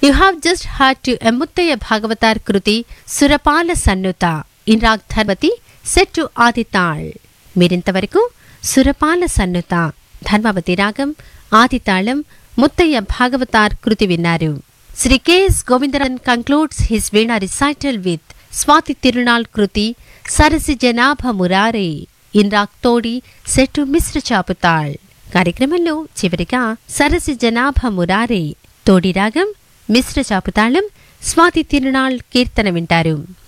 you have just heard to M Muthiah Bhagavatar kriti Surapala Sannuta in raag Dharmavati set to Aditaal మీరింతవరకు సురపాల సన్నుత ధర్మవతి రాగం ఆదితాళం ముత్తయ్య భాగవతార్ కృతి విన్నారు Shri KS Govindaran concludes his veena recital with Swathi Thirunal kriti Sarasijanabha Murare in raag Todi set మిశ్ర చాపుతాళ్ కార్యక్రమంలో చివరిగా సరసి జనాభ మురారే తోడి రాగం మిశ్ర చాపుతాళం స్వాతి తిరునాళ్ కీర్తన వింటారు